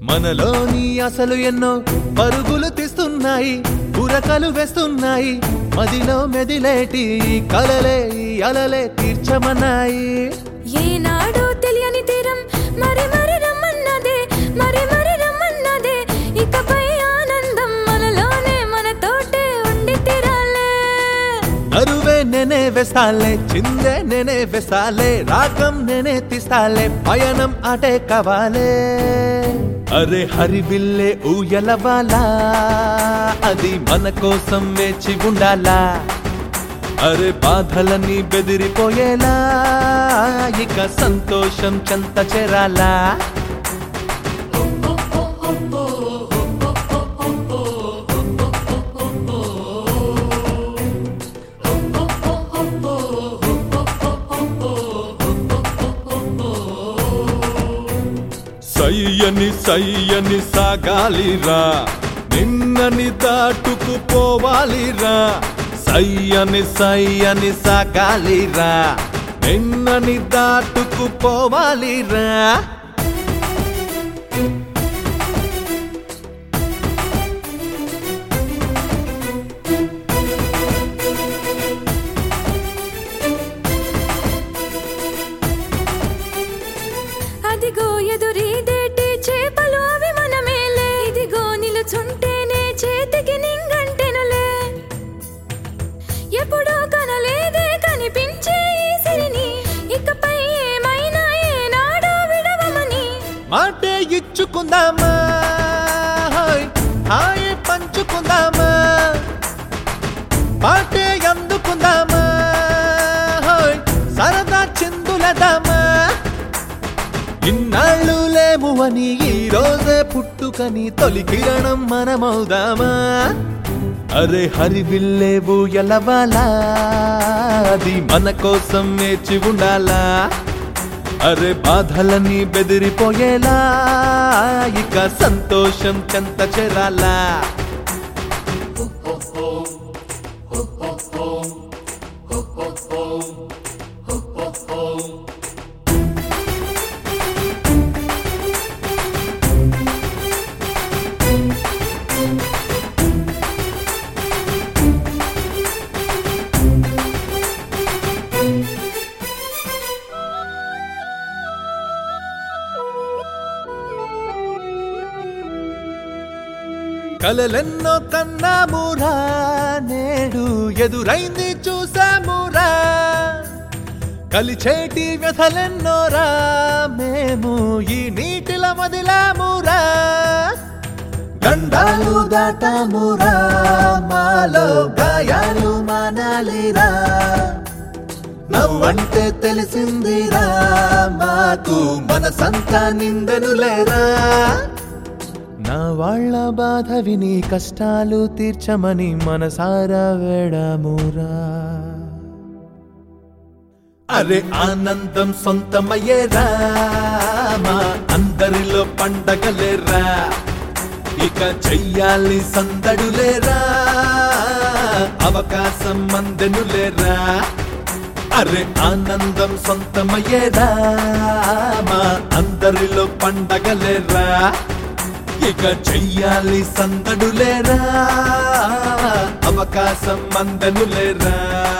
మనలోని అసలు ఎన్నో పరుగులు తీస్తున్నాయి ఉరకలు వేస్తున్నాయి మదిలో మెదిలేటి ఈ కలలే ఈ అలలే తీర్చమన్నాయి ఏనాడో తెలియని తీరం మరి మరి రమ్మన్నదే మరి మరి రమ్మన్నదే ఇకపై ఆనందం మనలోనే మనతోటే ఉండి తీరాలే అరువే నేనే వేస్తాలే చిందే నేనే వేస్తాలే రాగం నేనే తీస్తాలే పయనం అటే కావాలే అరే హరివిల్లే ఊయలవాలా అది మన కోసం వేచి ఉండాలా అరే బాధలన్నీ బెదిరిపోయేలా ఇక సంతోషం చెంత చేరాలా సయ్యని సయ్యని సాగాలిరా నిన్నని దాటుకుపోవాలిరా సయ్యని సయ్యని సాగాలిరా నిన్నని దాటుకుపోవాలిరా అదిగో ఎదురీదేటి చేపలు అవి మనమేలే ఇదిగో నిలుచుంటేనే చేతికి నింగంటెనులే ఎప్పుడో కనలేదే కనిపించే ఈ సిరిని ఇకపై ఏమైనా ఏనాడో విడవమని మాటే ఇచ్చుకుందామా హాయ్ హాయ్ పంచుకుందామా పాటే అందుకుందామా హాయ్ సరదా చిందులదామా ఇన్నాళ్ళు లేము అని ఈ రోజే పుట్టుకని తొలి కిరణం మనమవుదామా అరే హరివిల్లేవు ఎలవాలా అది మన కోసం నేర్చి ఉండాలా అరే బాధలన్నీ బెదిరిపోయేలా ఇక సంతోషం చెంత చేరాలా కలలెన్నో కన్నామురా నేడు ఎదురైంది చూసామురా కలిచేటి వ్యథలెన్నోరా మేము ఈ నీటిల వదిలామురా గండాలు దాటామురా మాలో గాయాలు మానాలిరా నవ్వంటే తెలిసిందిరా మాకు మనసంతా నిందెనులేరా నా వాళ్ళ బాధ విని కష్టాలు తీర్చమని మనసారా వేడమురా అరే ఆనందం సొంతమయ్యేరా మా అందరిలో పండగలేరా ఇక చెయ్యాలి సందడులేరా అవకాశం మందెనులేరా అరే ఆనందం సొంతమయ్యేరా మా అందరిలో పండగలేరా ఇక చెయ్యాలి సందడులేరా అవకాశం మందనులేరా